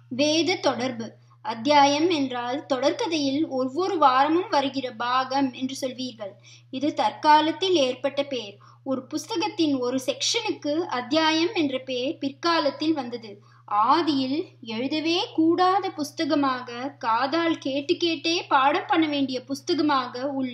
வேத தொடர்பு அத்தியாயம் என்றால் தொடர்கதையில் ஒவ்வொரு வாரமும் வருகிற பாகம் என்று சொல்வீர்கள் இது தற்காலத்தில் ஏற்பட்ட பெயர் ஒரு புஸ்தகத்தின் ஒரு செக்ஷனுக்கு அத்தியாயம் என்ற பெயர் பிற்காலத்தில் வந்தது ஆதியில் எழுதவே கூடாத புஸ்தகமாக காதால் கேட்டு கேட்டே பாடம் பண்ண வேண்டிய புஸ்தகமாக உள்ள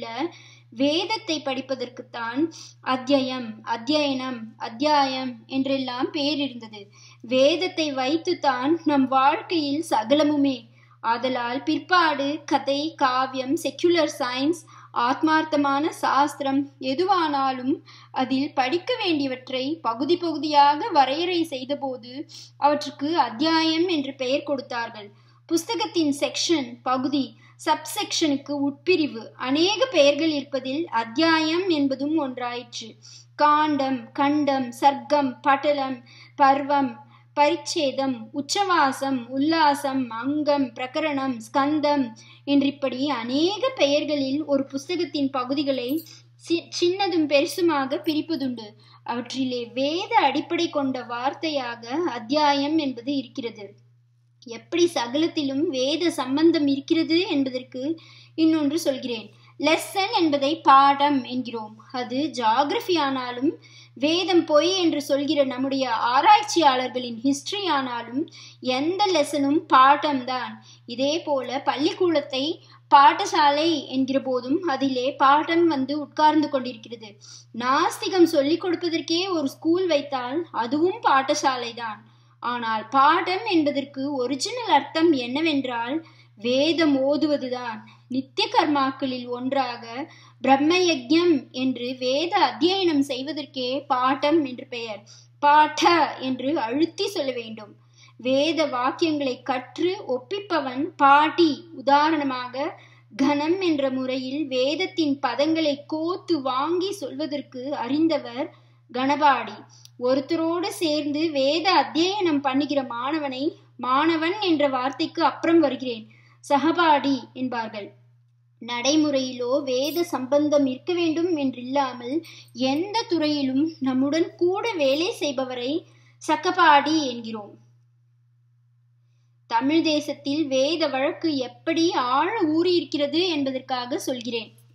வேதத்தை படிப்பதற்குத்தான் அத்தியாயம் அத்தியனம் அத்தியாயம் என்றெல்லாம் பேர் இருந்தது வேதத்தை வைத்துத்தான் நம் வாழ்க்கையில் சகலமுமே ஆதலால் பிற்பாடு கதை காவியம் செக்குலர் சயின்ஸ் ஆத்மார்த்தமான சாஸ்திரம் எதுவானாலும் அதில் படிக்க வேண்டியவற்றை பகுதி பகுதியாக வரையறை செய்தபோது அவற்றுக்கு அத்தியாயம் என்று பெயர் கொடுத்தார்கள் புஸ்தகத்தின் செக்ஷன் பகுதி சப்செக்ஷனுக்கு உட்பிரிவு அநேக பெயர்கள் இருப்பதில் அத்தியாயம் என்பதும் ஒன்றாயிற்று காண்டம் கண்டம் சர்க்கம் பட்டலம் பர்வம் பரிச்சேதம் உச்சவாசம் உல்லாசம் அங்கம் பிரகரணம் ஸ்கந்தம் என்றிப்படி அநேக பெயர்களில் ஒரு புஸ்தகத்தின் பகுதிகளை சின்னதும் பெருசுமாக பிரிப்பதுண்டு அவற்றிலே வேத அடிப்படை கொண்ட வார்த்தையாக அத்தியாயம் என்பது இருக்கிறது எப்படி சகலத்திலும் வேத சம்பந்தம் இருக்கிறது என்பதற்கு இன்னொன்று சொல்கிறேன் லெசன் என்பதை பாடம் என்கிறோம் அது ஜாகிரபி ஆனாலும் வேதம் பொய் என்று சொல்கிற நம்முடைய ஆராய்ச்சியாளர்களின் ஹிஸ்டரி ஆனாலும் எந்த லெசனும் பாட்டம்தான் இதே போல பள்ளிக்கூடத்தை பாடசாலை என்கிற போதும் அதிலே பாடம் வந்து உட்கார்ந்து கொண்டிருக்கிறது நாஸ்திகம் சொல்லிக் கொடுப்பதற்கே ஒரு ஸ்கூல் வைத்தால் அதுவும் பாடசாலை தான் ஆனால் பாடம் என்பதற்கு ஒரிஜினல் அர்த்தம் என்னவென்றால் வேதம் ஓதுவதுதான் நித்திய கர்மாக்களில் ஒன்றாக பிரம்ம யஜ்யம் என்று வேத அத்தியனம் செய்வதற்கே பாட்டம் என்று பெயர் பாட்ட என்று அழுத்தி சொல்ல வேண்டும் வேத வாக்கியங்களை கற்று ஒப்பிப்பவன் பாட்டி உதாரணமாக கனம் என்ற முறையில் வேதத்தின் பதங்களை கோத்து வாங்கி சொல்வதற்கு அறிந்தவர் கணபாடி ஒருத்தரோடு சேர்ந்து வேத அத்தியனம் பண்ணுகிற மாணவனை மாணவன் என்ற வார்த்தைக்கு அப்புறம் வருகிறேன் சகபாடி என்பார்கள் நடைமுறையிலோ வேத சம்பந்தம் இருக்க வேண்டும் என்றில்லாமல் எந்த துறையிலும் நம்முடன் கூட வேலை செய்பவரை சக்கபாடி என்கிறோம் தமிழ் தேசத்தில் வேத வழக்கு எப்படி ஆழ ஊறி இருக்கிறது என்பதற்காக சொல்கிறேன்